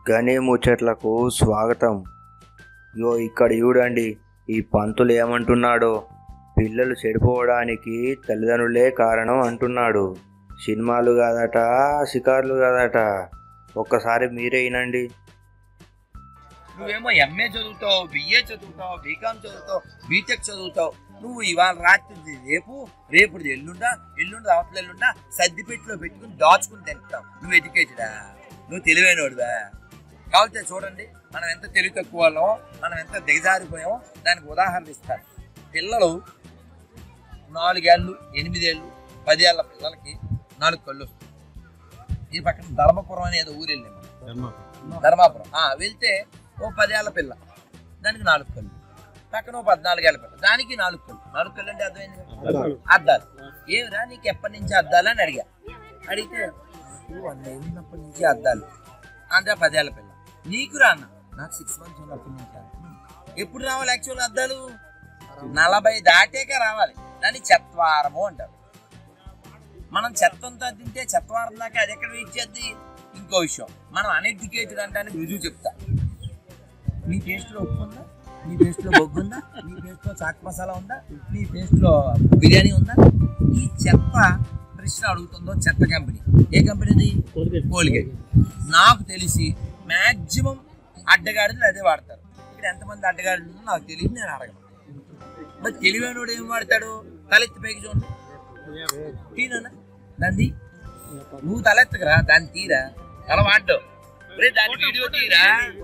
గనే ముచ్చట్లకు స్వాగతం యో ఇక్కడ చూడండి ఈ పంతులు ఏమంటున్నాడో పిల్లలు చెడిపోవడానికి తల్లిదండ్రులే కారణం అంటున్నాడు సినిమాలు కాదట షికార్లు కాదట ఒక్కసారి మీరే వినండి నువ్వేమో ఎంఏ చదువుతావు బిఏ చదువుతావు బీకామ్ చదువుతావు బీటెక్ చదువుతావు నువ్వు ఇవాళ రాత్రి రేపు రేపు ఎల్లుండా ఎల్లుండి అవతల ఎల్లుండా సర్దిపెట్టిలో పెట్టుకుని దాచుకుని తింటావు నువ్వు ఎడ్యుకేటెడా నువ్వు తెలివైనోడువా కాబట్టి చూడండి మనం ఎంత తెలివి తక్కువ వాళ్ళమో మనం ఎంత దిగజారిపోయామో దానికి ఉదాహరణ ఇస్తాను పిల్లలు నాలుగేళ్ళు ఎనిమిదేళ్ళు పదేళ్ల పిల్లలకి నాలుగు కళ్ళు వస్తాయి ఈ పక్కన ధర్మపురం అనేది ఊరు వెళ్ళాము ధర్మాపురం ఆ, వెళ్తే ఓ పదేళ్ల పిల్ల దానికి నాలుగు కళ్ళు పక్కన ఓ పద్నాలుగేళ్ల పిల్ల దానికి నాలుగు కళ్ళు నాలుగు కళ్ళు అంటే అర్థమైంది కదా? అద్దాలు ఏమిరా నీకు ఎప్పటి నుంచి అద్దాలు అని అడిగా అడిగితే "ఓ, అన్న ఉన్నప్పటి నుంచి అద్దాలు అంటే ఆ పదేళ్ల పిల్ల నీకు రా అన్న నాకు సిక్స్ మంత్స్ ఉన్నప్పటి నుంచి అద్దాలు." ఎప్పుడు రావాలి యాక్చువల్ అద్దాలు నలభై దాటాక రావాలి దాన్ని చెత్వారము అంటారు మనం చెత్తంతా తింటే చెత్తవారం దాకా అది ఎక్కడ వెయిట్ చేద్ది ఇంకో విషయం మనం అన్ఎడ్యుకేటెడ్ అంటానికి రుజువు చెప్తా నీ టేస్ట్లో ఉప్పు ఉందా నీ టేస్ట్లో బొగ్గు ఉందా నీ టేస్ట్లో చాట్ మసాలా ఉందా నీ టేస్ట్లో బిర్యానీ ఉందా ఈ చెత్త ప్రశ్న అడుగుతుందో చెత్త కంపెనీ ఏ కంపెనీది కోల్గేట్ నాకు తెలిసి మ్యాక్సిమం అడ్డగాడిదలు అదే వాడతారు ఇక్కడ ఎంతమంది అడ్డగాడిలు ఉన్నారో నాకు తెలియదు నేను అడగను మరి తెలివైనోడు ఏం వాడతాడు తలెత్తి పైకి చూడండి తీనా దాన్ని నువ్వు తలెత్తకరా దాన్ని తీరా తల వాడ్డు రే దాని వీడియో తీరా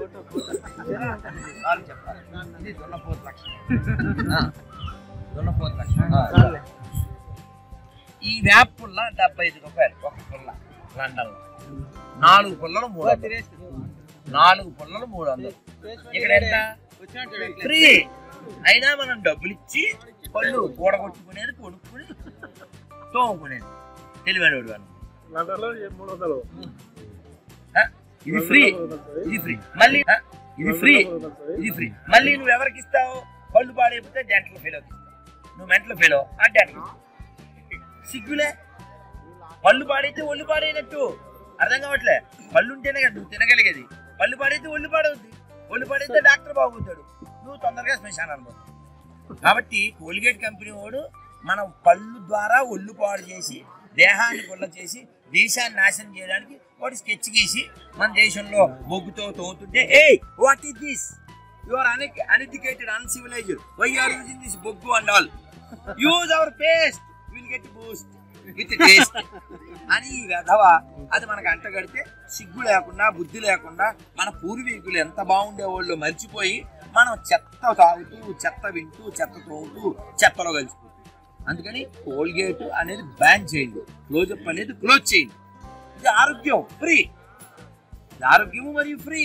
చాలు చెప్పాలి. ఇది దున్నపోతు లక్షణం. ఆ, దున్నపోతు లక్షణం. ఆ, ఈ వేప పుల్ల డెబ్బై ఐదు రూపాయలు ఒక పుల్ల లండన్ లో నాలుగు పుల్లలు మూడు వందలు నాలుగు పుల్లలు మూడు వందలు ఇక్కడ ఎంత ఫ్రీ అయినా మనం డబ్బులు ఇచ్చి పళ్ళు కూడగొట్టుకునేది కొనుక్కుని తోముకునేది తెలివైన ఇది ఫ్రీ ఇది ఫ్రీ మళ్ళీ ఆ, ఇది ఫ్రీ ఇది ఫ్రీ మళ్ళీ నువ్వు ఎవరికి ఇస్తావు పళ్ళు పాడైపోతే డెంటల్ ఫెయిల్ అవుతావు నువ్వు మెంటల్ ఫెయిల్ ఆ డెంటల్ సిగ్గులే పళ్ళు పాడైతే ఒళ్ళు పాడైనట్టు అర్థం కావట్లే పళ్ళు ఉంటేనే కదా నువ్వు తినగలిగేది పళ్ళు పాడైతే ఒళ్ళు పాడవుద్ది ఒళ్ళు పాడైతే డాక్టర్ బాగుతాడు నువ్వు తొందరగా శ్మశానం అనుభవం కాబట్టి కోల్గేట్ కంపెనీ వాడు మన పళ్ళు ద్వారా ఒళ్ళు పాడు చేసి దేహాన్ని గుల్ల చేసి దేశాన్ని నాశనం చేయడానికి వాడు స్కెచ్ గీసి మన దేశంలో బొగ్గుతో తోతుంటే ఏ what is this you are un uneducated uncivilized why are using this బొగ్గు and all use our paste will get boost with taste అని ఈ వెధవ అది మనకు అంటగడితే సిగ్గు లేకుండా బుద్ధి లేకుండా మన పూర్వీకులు ఎంత బాగుండేవాళ్ళు మర్చిపోయి మనం చెత్త తాగుతూ చెత్త వింటూ చెత్త తోగుతూ చెత్తలో కలిసిపోతుంది అందుకని కోల్గేట్ అనేది బ్యాన్ చేయండి క్లోజప్ అనేది క్లోజ్ చేయండి ఇది ఆరోగ్యం ఫ్రీ ఇది ఆరోగ్యము మరియు ఫ్రీ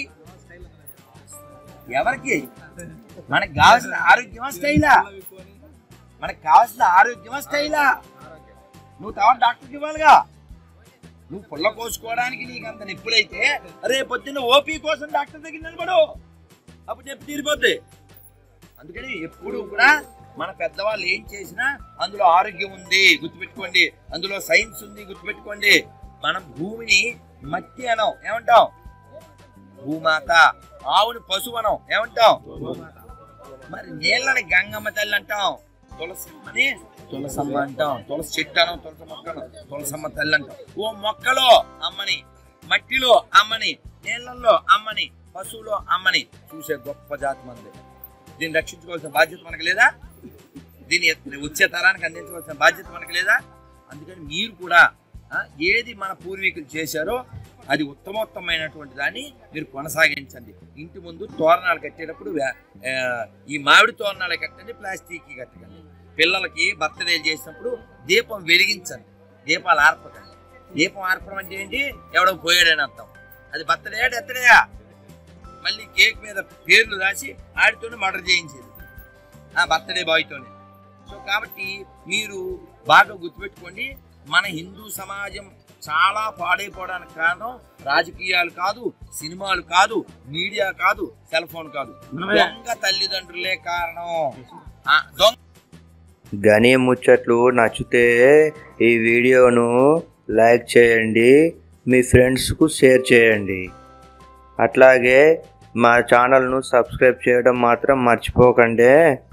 ఎవరికి మనకు కావాల్సిన ఆరోగ్యమా స్టైలా మనకు కావాల్సిన ఆరోగ్యమా స్టైలా నువ్వు తర్వాత డాక్టర్కి ఇవ్వాలిగా నువ్వు పుల్ల కోసుకోవడానికి నీకు అంత నిప్పులైతే రేపొద్దున ఓపీ కోసం డాక్టర్ దగ్గర నిలబడు అప్పుడు నొప్పి తీరిపోద్ది అందుకని ఎప్పుడు కూడా మన పెద్దవాళ్ళు ఏం చేసినా అందులో ఆరోగ్యం ఉంది గుర్తుపెట్టుకోండి అందులో సైన్స్ ఉంది గుర్తుపెట్టుకోండి మనం భూమిని మట్టి అనం ఏమంటాం భూమాత ఆవుని పశువు అనం ఏమంటాం మరి నీళ్ళని గంగమ్మ తల్లి అంటాం తులసమ్మని తులసమ్మ అంటాం తులసి చెట్టు అనం తులసి మొక్కను తులసమ్మ తల్లి అంటాం ఓ మొక్కలో అమ్మని మట్టిలో అమ్మని నీళ్ళల్లో అమ్మని పశువులో అమ్మని చూసే గొప్ప జాతి మంది దీన్ని రక్షించుకోవాల్సిన బాధ్యత మనకు లేదా దీన్ని వచ్చే తరానికి అందించవలసిన బాధ్యత మనకు లేదా అందుకని మీరు కూడా ఆ, ఏది మన పూర్వీకులు చేశారో అది ఉత్తమోత్తమైనటువంటి దాన్ని మీరు కొనసాగించండి ఇంటి ముందు తోరణాలు కట్టేటప్పుడు వే- ఆ, ఈ మామిడి తోరణాలు కట్టండి ప్లాస్టిక్ కట్టకండి పిల్లలకి బర్త్డే చేసినప్పుడు దీపం వెలిగించండి దీపాలు ఆర్పకండి దీపం ఆర్పడం అంటే ఏంటి ఎవడో పోయాడని అర్థం అది బర్త్డే ఎత్తడయా మళ్ళీ కేక్ మీద పేర్లు రాసి ఆడితోనే మర్డర్ చేయించేది ఆ బర్త్డే బాయ్తోనే సో కాబట్టి మీరు బాగా గుర్తుపెట్టుకోండి మన హిందూ సమాజం చాలా పాడైపోవడానికి కారణం రాజకీయాలు కాదు సినిమాలు కాదు మీడియా కాదు సెల్ ఫోన్ కాదు దొంగ తల్లిదండ్రులే కారణం ఆ, దొంగ గని ముచ్చట్లు నచ్చితే ఈ వీడియోను లైక్ చేయండి మీ ఫ్రెండ్స్కు షేర్ చేయండి అట్లాగే మా ఛానల్ను సబ్స్క్రైబ్ చేయడం మాత్రం మర్చిపోకండి